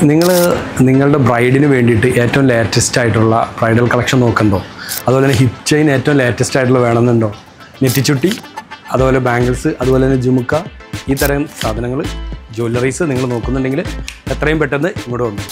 നിങ്ങൾ നിങ്ങളുടെ ബ്രൈഡിന് വേണ്ടിയിട്ട് ഏറ്റവും ലേറ്റസ്റ്റ് ആയിട്ടുള്ള ബ്രൈഡൽ കളക്ഷൻ നോക്കുന്നുണ്ടോ അതുപോലെ തന്നെ ഹിപ്പ് ചെയിൻ ഏറ്റവും ലേറ്റസ്റ്റ് ആയിട്ടുള്ള വേണമെന്നുണ്ടോ നെറ്റിച്ചുട്ടി അതുപോലെ ബാംഗിൾസ് അതുപോലെ തന്നെ ജുമുക്ക ഈ തരം സാധനങ്ങൾ ജ്വല്ലറീസ് നിങ്ങൾ നോക്കുന്നുണ്ടെങ്കിൽ എത്രയും പെട്ടെന്ന് ഇങ്ങോട്ട് വന്നു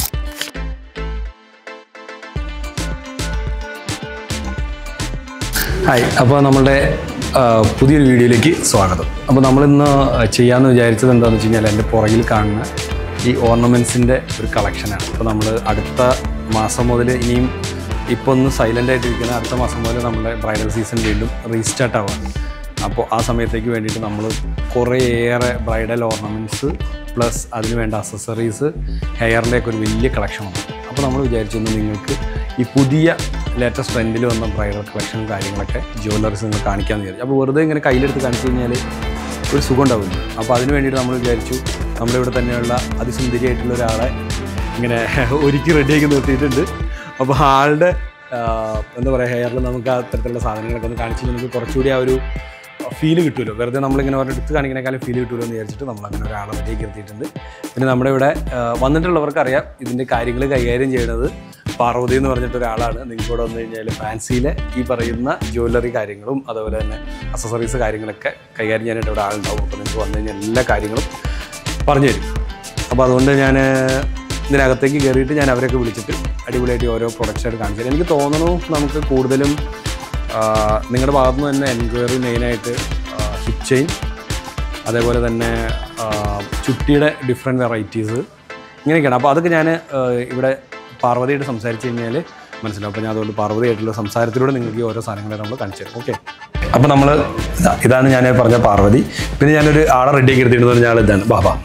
ഹായ് അപ്പോൾ നമ്മളുടെ ആ, പുതിയൊരു വീഡിയോയിലേക്ക് സ്വാഗതം അപ്പോൾ നമ്മളിന്ന് ചെയ്യാമെന്ന് വിചാരിച്ചത് എന്താണെന്ന് വെച്ച് കഴിഞ്ഞാൽ എൻ്റെ പുറകിൽ കാണുന്ന ഈ ഓർണമെൻറ്റ്സിൻ്റെ ഒരു കളക്ഷനാണ് അപ്പോൾ നമ്മൾ അടുത്ത മാസം മുതൽ ഇനിയും ഇപ്പോൾ ഒന്ന് സൈലൻ്റ് ആയിട്ടിരിക്കുന്ന അടുത്ത മാസം മുതൽ നമ്മുടെ ബ്രൈഡൽ സീസൺ വീണ്ടും റീസ്റ്റാർട്ട് ആവാണ് അപ്പോൾ ആ സമയത്തേക്ക് വേണ്ടിയിട്ട് നമ്മൾ കുറേയേറെ ബ്രൈഡൽ ഓർണമെൻറ്റ്സ് പ്ലസ് അതിന് വേണ്ട അസസറീസ് ഹെയറിൻ്റെ ഒക്കെ ഒരു വലിയ കളക്ഷൻ ഉണ്ട് അപ്പോൾ നമ്മൾ വിചാരിച്ചിരുന്നു നിങ്ങൾക്ക് ഈ പുതിയ ലേറ്റസ്റ്റ് ട്രെൻഡിൽ വന്ന ബ്രൈഡൽ കളക്ഷനും കാര്യങ്ങളൊക്കെ ജ്വല്ലറീസ് നിങ്ങൾ കാണിക്കാമെന്ന് വിചാരിച്ചു അപ്പോൾ വെറുതെ ഇങ്ങനെ കയ്യിലെടുത്ത് കാണിച്ചു കഴിഞ്ഞാൽ ഒരു സുഖം ഉണ്ടാവില്ല അപ്പോൾ അതിന് വേണ്ടിയിട്ട് നമ്മൾ വിചാരിച്ചു നമ്മുടെ ഇവിടെ തന്നെയുള്ള അതിസുന്ദരിയായിട്ടുള്ള ഒരാളെ ഇങ്ങനെ ഒരുക്കി റെഡിയാക്കി നിർത്തിയിട്ടുണ്ട് അപ്പോൾ ആളുടെ ആ, എന്താ പറയുക ഹെയറിൽ നമുക്ക് ആ തരത്തിലുള്ള സാധനങ്ങളൊക്കെ ഒന്ന് കാണിച്ച് നമുക്ക് കുറച്ചുകൂടി ആ ഒരു ഫീൽ കിട്ടുമല്ലോ വെറുതെ നമ്മളിങ്ങനെ പറഞ്ഞ എടുത്ത് കാണിക്കണേക്കാളും ഫീൽ കിട്ടുമല്ലോ എന്ന് വിചാരിച്ചിട്ട് നമ്മൾ അങ്ങനെ ഒരാളെ റെഡിയാക്കി നിർത്തിയിട്ടുണ്ട് പിന്നെ നമ്മുടെ ഇവിടെ ആ, വന്നിട്ടുള്ളവർക്ക് അറിയാം ഇതിൻ്റെ കാര്യങ്ങൾ കൈകാര്യം ചെയ്യുന്നത് പാർവതി എന്ന് പറഞ്ഞിട്ട് ഒരാളാണ് നിങ്ങൾക്ക് ഇവിടെ വന്നു കഴിഞ്ഞാൽ ഫാൻസിയിലെ ഈ പറയുന്ന ജ്വല്ലറി കാര്യങ്ങളും അതുപോലെ തന്നെ അസസറീസ് കാര്യങ്ങളൊക്കെ കൈകാര്യം ചെയ്യാനായിട്ട് ഇവിടെ ആളുണ്ടാവും അപ്പോൾ നിങ്ങൾക്ക് വന്നു കഴിഞ്ഞാൽ എല്ലാ കാര്യങ്ങളും പറഞ്ഞു തരും അപ്പോൾ അതുകൊണ്ട് ഞാൻ ഇതിനകത്തേക്ക് കയറിയിട്ട് ഞാൻ അവരൊക്കെ വിളിച്ചിട്ട് അടിപൊളിയായിട്ട് ഓരോ പ്രൊഡക്റ്റ്സായിട്ട് കാണിച്ചു തരാം എനിക്ക് തോന്നുന്നു നമുക്ക് കൂടുതലും ആ, നിങ്ങളുടെ ഭാഗത്തു നിന്ന് തന്നെ എൻക്വയറി മെയിനായിട്ട് ഹിപ്പ് ചെയിൻ അതേപോലെ തന്നെ ആ, ചുട്ടിയുടെ ഡിഫറെൻറ്റ് വെറൈറ്റീസ് ഇങ്ങനെയൊക്കെയാണ് അപ്പോൾ അതൊക്കെ ഞാൻ ഇവിടെ പാർവതിയായിട്ട് സംസാരിച്ച് കഴിഞ്ഞാൽ മനസ്സിലാവും അപ്പോൾ ഞാൻ അതുകൊണ്ട് പാർവതിയായിട്ടുള്ള സംസാരത്തിലൂടെ നിങ്ങൾക്ക് ഈ ഓരോ സാധനങ്ങളെ നമ്മൾ കാണിച്ചു തരും ഓക്കെ അപ്പോൾ നമ്മൾ ഇതാണ് ഞാൻ പറഞ്ഞ പാർവതി പിന്നെ ഞാനൊരു ആളെ റെഡിയാക്കി എടുത്തിട്ട് പറഞ്ഞ ആൾ ഇതാണ് ബാബാ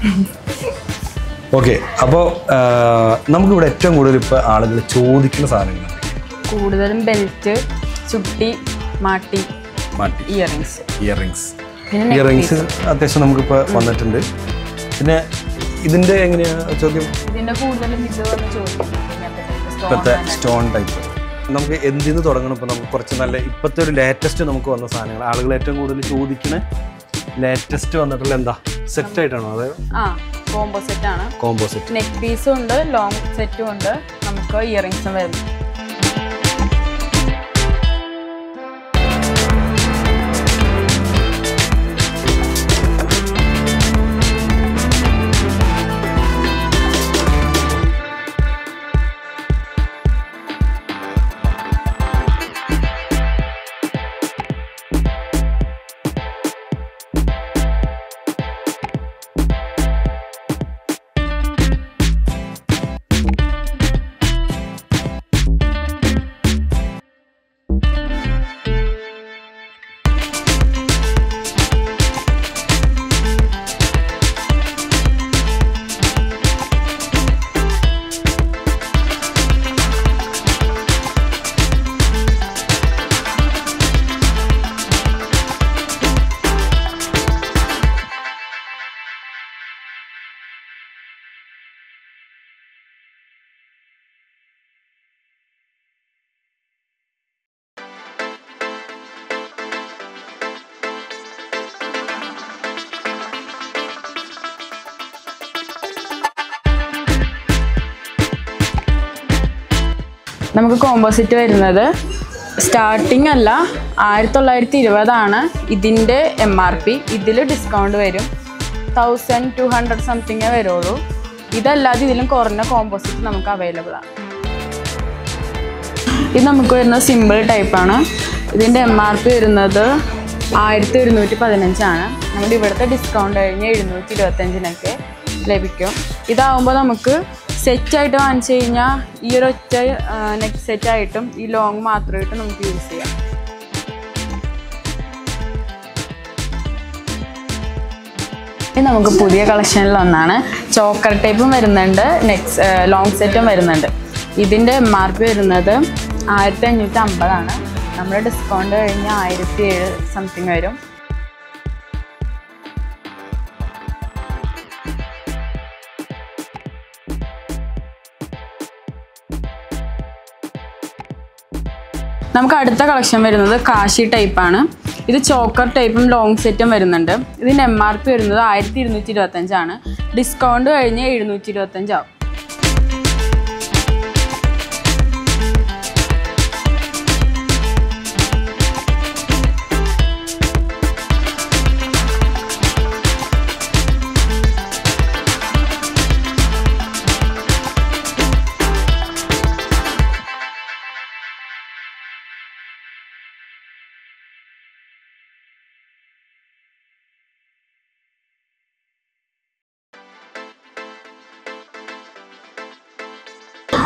ഓക്കെ അപ്പോൾ നമുക്കിവിടെ ഏറ്റവും കൂടുതൽ ഇപ്പോൾ ആളുകൾ ചോദിക്കുന്ന സാധനങ്ങൾ കൂടുതലും ബെൽറ്റ് ചുട്ടി മാട്ടി മാറ്റി ഇയറിങ്സ് ഇയർ റിങ്സ് പിന്നെ ഇയർ റിങ്സ് അത്യാവശ്യം നമുക്കിപ്പോൾ വന്നിട്ടുണ്ട് പിന്നെ ഇതിൻ്റെ എങ്ങനെയാണ് ചോദ്യം ഇതിന്റെ കൂടുതലും ഇത് വന്ന് ചോദിക്കുന്നത് ഇപ്പോഴത്തെ സ്റ്റോൺ ടൈപ്പ് നമുക്ക് എന്തിന്ന് തുടങ്ങണം ഇപ്പോൾ നമുക്ക് കുറച്ച് നല്ല ഇപ്പോഴത്തെ ഒരു ലേറ്റസ്റ്റ് നമുക്ക് വന്ന സാധനങ്ങൾ ആളുകൾ ഏറ്റവും കൂടുതൽ ചോദിക്കണ ലേറ്റസ്റ്റ് വന്നിട്ടുള്ള എന്താ സെറ്റ് ആയിട്ടാണോ അതായത് ആ കോംബോ സെറ്റ് ആണ് കോമ്പോസിറ്റ് നെക്ക് പീസും ഉണ്ട് ലോങ് സെറ്റും ഉണ്ട് നമുക്ക് ഇയറിങ്സും വരുന്നു നമുക്ക് കോമ്പോസിറ്റ് വരുന്നത് സ്റ്റാർട്ടിംഗ് അല്ല ആയിരത്തി തൊള്ളായിരത്തി ഇരുപതാണ് ഇതിൻ്റെ എം ആർ പി ഇതിൽ ഡിസ്കൗണ്ട് വരും തൗസൻഡ് ടു ഹൺഡ്രഡ് സംതിങ്ങേ വരുള്ളൂ ഇതല്ലാതെ ഇതിലും കുറഞ്ഞ കോമ്പോസിറ്റ് നമുക്ക് അവൈലബിൾ ആണ് ഇത് നമുക്ക് വരുന്ന സിമ്പിൾ ടൈപ്പാണ് ഇതിൻ്റെ എം ആർ പി വരുന്നത് ആയിരത്തി ഒരുന്നൂറ്റി പതിനഞ്ചാണ് നമ്മുടെ ഇവിടുത്തെ ഡിസ്കൗണ്ട് കഴിഞ്ഞ് എഴുന്നൂറ്റി ഇരുപത്തഞ്ചിനൊക്കെ ലഭിക്കും ഇതാവുമ്പോൾ നമുക്ക് സെറ്റായിട്ട് വാങ്ങിച്ചു കഴിഞ്ഞാൽ ഈ ഒരു ഒറ്റ നെക്ക് സെറ്റായിട്ടും ഈ ലോങ് മാത്രമായിട്ടും നമുക്ക് യൂസ് ചെയ്യാം ഇത് നമുക്ക് പുതിയ കളക്ഷനിൽ ഒന്നാണ് ചോക്കർ ടൈപ്പും വരുന്നുണ്ട് നെക്സ്റ്റ് ലോങ് സെറ്റും വരുന്നുണ്ട് ഇതിൻ്റെ എം ആർ പി വരുന്നത് ആയിരത്തി അഞ്ഞൂറ്റി അമ്പതാണ് നമ്മുടെ ഡിസ്കൗണ്ട് കഴിഞ്ഞ് ആയിരത്തി ഏഴ് സംതിങ് വരും നമുക്ക് അടുത്ത കളക്ഷൻ വരുന്നത് കാശി ടൈപ്പാണ് ഇത് ചോക്കർ ടൈപ്പും ലോങ് സെറ്റും വരുന്നുണ്ട് ഇതിൻ്റെ എം ആർ പി വരുന്നത് ആയിരത്തി ഇരുന്നൂറ്റി ഇരുപത്തഞ്ചാണ് ഡിസ്കൗണ്ട് കഴിഞ്ഞ് എഴുന്നൂറ്റി ഇരുപത്തഞ്ചാവും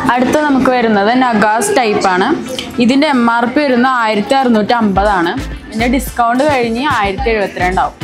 അടുത്ത നമുക്ക് വരുന്നത് നഗാസ് ടൈപ്പാണ് ഇതിൻ്റെ എം ആർ പി വരുന്നത് ആയിരത്തി അറുന്നൂറ്റി അമ്പതാണ് ഇതിൻ്റെ ഡിസ്കൗണ്ട് കഴിഞ്ഞ് ആയിരത്തി എഴുപത്തിരണ്ടാവും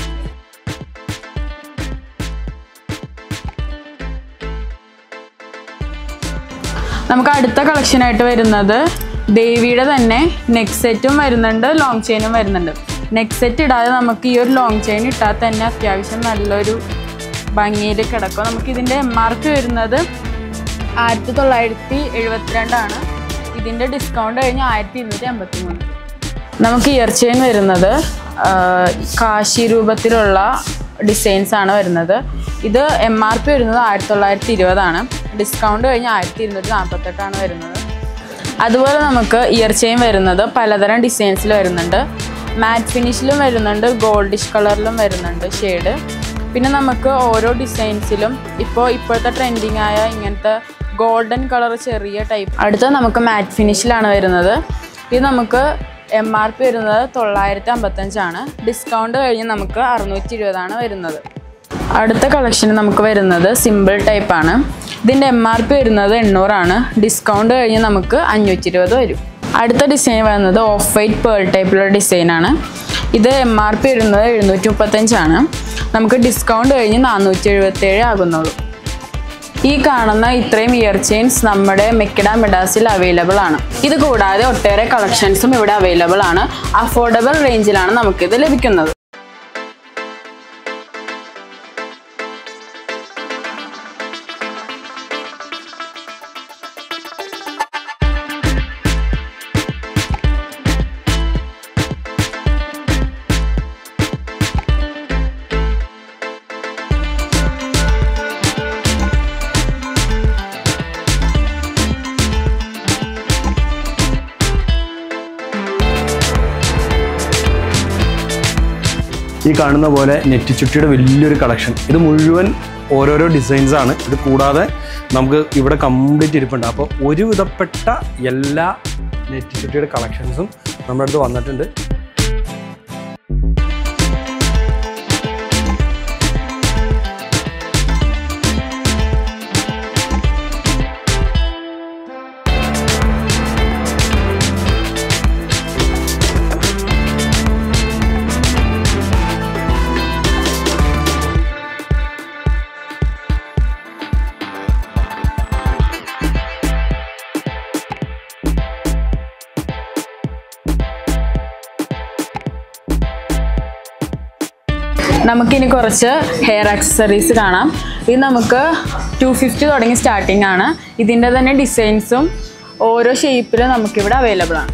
നമുക്ക് അടുത്ത കളക്ഷനായിട്ട് വരുന്നത് ദേവിയുടെ തന്നെ നെക്ക് സെറ്റും വരുന്നുണ്ട് ലോങ് ചെയിനും വരുന്നുണ്ട് നെക്ക് സെറ്റ് ഇടാതെ നമുക്ക് ഈ ഒരു ലോങ് ചെയിൻ ഇട്ടാൽ തന്നെ അത്യാവശ്യം നല്ലൊരു ഭംഗിയിൽ കിടക്കും നമുക്ക് ഇതിൻ്റെ എം ആർ പി വരുന്നത് ആയിരത്തി തൊള്ളായിരത്തി എഴുപത്തിരണ്ടാണ് ഇതിൻ്റെ ഡിസ്കൗണ്ട് കഴിഞ്ഞ് ആയിരത്തി ഇരുന്നൂറ്റി അമ്പത്തി മൂന്ന് നമുക്ക് ഇയർ ചെയിൻ വരുന്നത് ആ, കാശി രൂപത്തിലുള്ള ഡിസൈൻസ് ആണ് വരുന്നത് ഇത് എം ആർ പി വരുന്നത് ആയിരത്തി തൊള്ളായിരത്തി ഇരുപതാണ് ഡിസ്കൗണ്ട് കഴിഞ്ഞ് ആയിരത്തി ഇരുന്നൂറ്റി നാൽപ്പത്തെട്ടാണ് വരുന്നത് അതുപോലെ നമുക്ക് ഇയർ ചെയിൻ വരുന്നത് പലതരം ഡിസൈൻസിൽ വരുന്നുണ്ട് മാറ്റ് ഫിനിഷിലും വരുന്നുണ്ട് ഗോൾഡിഷ് കളറിലും വരുന്നുണ്ട് ഷെയ്ഡ് പിന്നെ നമുക്ക് ഓരോ ഡിസൈൻസിലും ഇപ്പോൾ ഇപ്പോഴത്തെ ട്രെൻഡിങ് ആയ ഇങ്ങനത്തെ ഗോൾഡൻ കളർ ചെറിയ ടൈപ്പ് അടുത്ത നമുക്ക് മാറ്റ് ഫിനിഷിലാണ് വരുന്നത് ഇത് നമുക്ക് എം ആർ പി വരുന്നത് തൊള്ളായിരത്തി അമ്പത്തഞ്ചാണ് ഡിസ്കൗണ്ട് കഴിഞ്ഞ് നമുക്ക് അറുന്നൂറ്റി ഇരുപതാണ് വരുന്നത് അടുത്ത കളക്ഷൻ നമുക്ക് വരുന്നത് സിമ്പിൾ ടൈപ്പാണ് ഇതിൻ്റെ എം ആർ പി വരുന്നത് എണ്ണൂറാണ് ഡിസ്കൗണ്ട് കഴിഞ്ഞ് നമുക്ക് അഞ്ഞൂറ്റി ഇരുപത് വരും അടുത്ത ഡിസൈൻ വരുന്നത് ഓഫ് വൈറ്റ് പേൾ ടൈപ്പിലുള്ള ഡിസൈനാണ് ഇത് എം ആർ പി വരുന്നത് എഴുന്നൂറ്റി മുപ്പത്തഞ്ചാണ് നമുക്ക് ഡിസ്കൗണ്ട് കഴിഞ്ഞ് നാനൂറ്റി എഴുപത്തേഴ് ആകുന്നുള്ളൂ ഈ കാണുന്ന ഇത്രയും ഇയർ ചെയിൻസ് നമ്മുടെ മെക്കിഡ മിഡാസിൽ അവൈലബിൾ ആണ് ഇത് കൂടാതെ ഒട്ടേറെ കളക്ഷൻസും ഇവിടെ അവൈലബിൾ ആണ് അഫോർഡബിൾ റേഞ്ചിലാണ് നമുക്കിത് ലഭിക്കുന്നത് ഈ കാണുന്ന പോലെ നെറ്റിച്ചുട്ടിയുടെ വലിയൊരു കളക്ഷൻ ഇത് മുഴുവൻ ഓരോരോ ഡിസൈൻസ് ആണ് ഇത് കൂടാതെ നമുക്ക് ഇവിടെ കംപ്ലീറ്റ് ഇരിപ്പുണ്ട് അപ്പോൾ ഒരുവിധപ്പെട്ട എല്ലാ നെറ്റിച്ചുട്ടിയുടെ കളക്ഷൻസും നമ്മുടെ അടുത്ത് വന്നിട്ടുണ്ട് നമുക്കിനി കുറച്ച് ഹെയർ ആക്സസറീസ് കാണാം ഇത് നമുക്ക് ടു ഫിഫ്റ്റി തുടങ്ങി സ്റ്റാർട്ടിംഗ് ആണ് ഇതിൻ്റെ തന്നെ ഡിസൈൻസും ഓരോ ഷേപ്പിലും നമുക്കിവിടെ അവൈലബിൾ ആണ്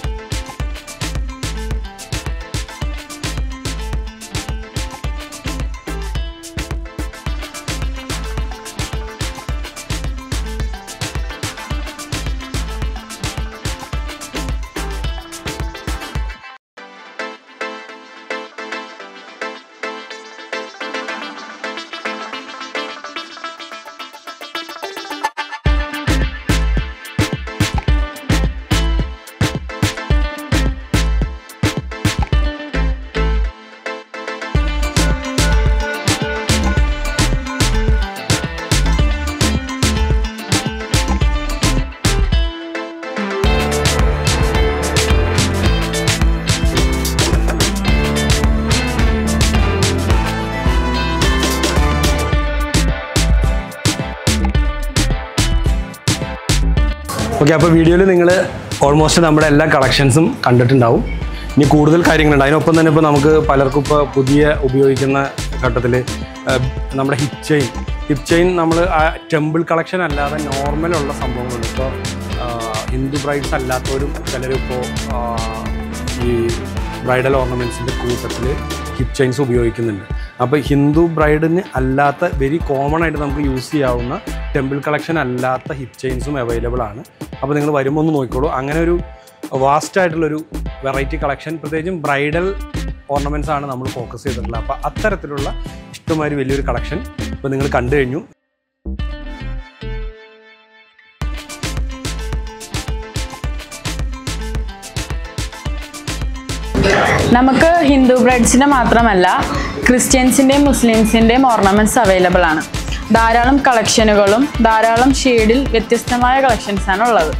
ഓക്കെ അപ്പോൾ വീഡിയോയിൽ നിങ്ങൾ ഓൾമോസ്റ്റ് നമ്മുടെ എല്ലാ കളക്ഷൻസും കണ്ടിട്ടുണ്ടാവും ഇനി കൂടുതൽ കാര്യങ്ങളുണ്ട് അതിനൊപ്പം തന്നെ ഇപ്പോൾ നമുക്ക് പലർക്കും ഇപ്പോൾ പുതിയ ഉപയോഗിക്കുന്ന ഘട്ടത്തിൽ നമ്മുടെ ഹിപ്പ് ചെയിൻ ഹിപ്പ് ചെയിൻ നമ്മൾ ആ ടെമ്പിൾ കളക്ഷൻ അല്ലാതെ നോർമലുള്ള സംഭവങ്ങളുണ്ട് ഇപ്പോൾ ഹിന്ദു ബ്രൈഡ്സ് അല്ലാത്തവരും ചിലരും ഇപ്പോൾ ഈ ബ്രൈഡൽ ഓർണമെൻറ്റ്സിൻ്റെ കൂട്ടത്തിൽ ഹിപ്പ് ചെയിൻസ് ഉപയോഗിക്കുന്നുണ്ട് അപ്പോൾ ഹിന്ദു ബ്രൈഡിന് അല്ലാത്ത വെരി കോമൺ ആയിട്ട് നമുക്ക് യൂസ് ചെയ്യാവുന്ന ടെമ്പിൾ കളക്ഷൻ അല്ലാത്ത ഹിപ്പ് ചെയിൻസും അവൈലബിൾ ആണ് അപ്പോൾ നിങ്ങൾ വരുമ്പോൾ ഒന്ന് നോക്കിക്കോളൂ അങ്ങനെ ഒരു വാസ്റ്റ് ആയിട്ടുള്ളൊരു വെറൈറ്റി കളക്ഷൻ പ്രത്യേകിച്ചും ബ്രൈഡൽ ഓർണമെൻറ്റ്സ് ആണ് നമ്മൾ ഫോക്കസ് ചെയ്തിട്ടുള്ളത് അപ്പോൾ അത്തരത്തിലുള്ള ഇഷ്ടമാതിരി വലിയൊരു കളക്ഷൻ ഇപ്പോൾ നിങ്ങൾ കണ്ടു കഴിഞ്ഞു നമുക്ക് ഹിന്ദു ബ്രൈഡ്സിൻ്റെ മാത്രമല്ല ക്രിസ്ത്യൻസിൻ്റെയും മുസ്ലിംസിൻ്റെയും ഓർണമെൻറ്റ്സ് അവൈലബിൾ ആണ് ധാരാളം കളക്ഷനുകളും ധാരാളം ഷെയ്ഡിൽ വ്യത്യസ്തമായ കളക്ഷൻസാണ് ഉള്ളത്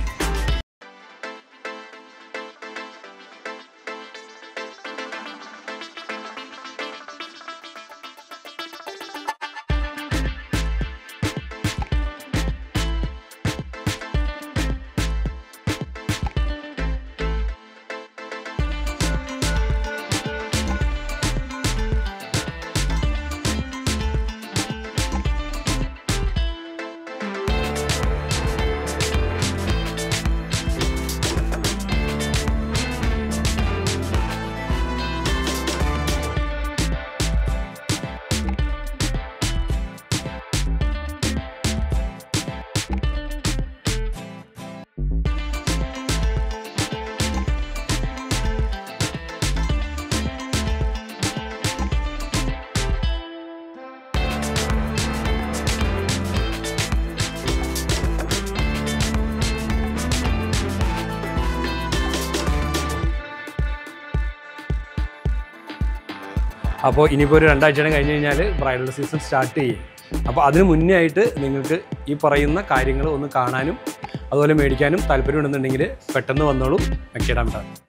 അപ്പോൾ ഇനിയിപ്പോൾ ഒരു രണ്ടാഴ്ചയുടെ കഴിഞ്ഞ് കഴിഞ്ഞാൽ ബ്രൈഡൽ സീസൺ സ്റ്റാർട്ട് ചെയ്യും അപ്പോൾ അതിന് മുന്നേ ആയിട്ട് നിങ്ങൾക്ക് ഈ പറയുന്ന കാര്യങ്ങൾ ഒന്ന് കാണാനും അതുപോലെ മേടിക്കാനും താല്പര്യമുണ്ടെന്നുണ്ടെങ്കിൽ പെട്ടെന്ന് വന്നോളൂ മെക്കിടാം